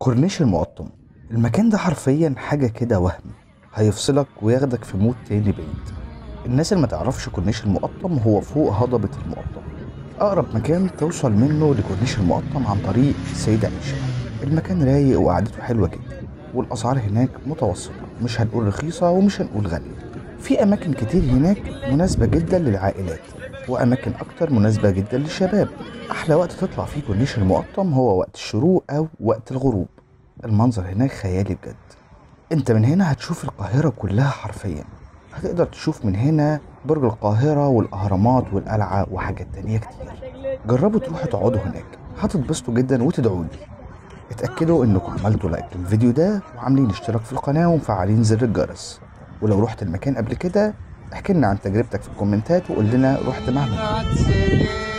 كورنيش المقطم المكان ده حرفيا حاجة كده وهم هيفصلك وياخدك في مود تاني بعيد الناس اللي ما تعرفش كورنيش المقطم هو فوق هضبة المقطم أقرب مكان توصل منه لكورنيش المقطم عن طريق السيدة عيشة المكان رايق وقعدته حلوة جدا والأسعار هناك متوسطة مش هنقول رخيصة ومش هنقول غالية في أماكن كتير هناك مناسبة جدا للعائلات وأماكن أكتر مناسبة جدا للشباب أحلى وقت تطلع فيه كورنيش المقطم هو وقت الشروق أو وقت الغروب المنظر هناك خيالي بجد انت من هنا هتشوف القاهرة كلها حرفيا هتقدر تشوف من هنا برج القاهرة والأهرامات والقلعة وحاجات تانية كتير جربوا تروحوا تقعدوا هناك هتتبسطوا جدا وتدعوا لي اتأكدوا انكم عملتوا لايك للفيديو ده وعاملين اشتراك في القناة ومفعلين زر الجرس ولو رحت المكان قبل كده احكي لنا عن تجربتك في الكومنتات وقول لنا رحت مع مين Not singing.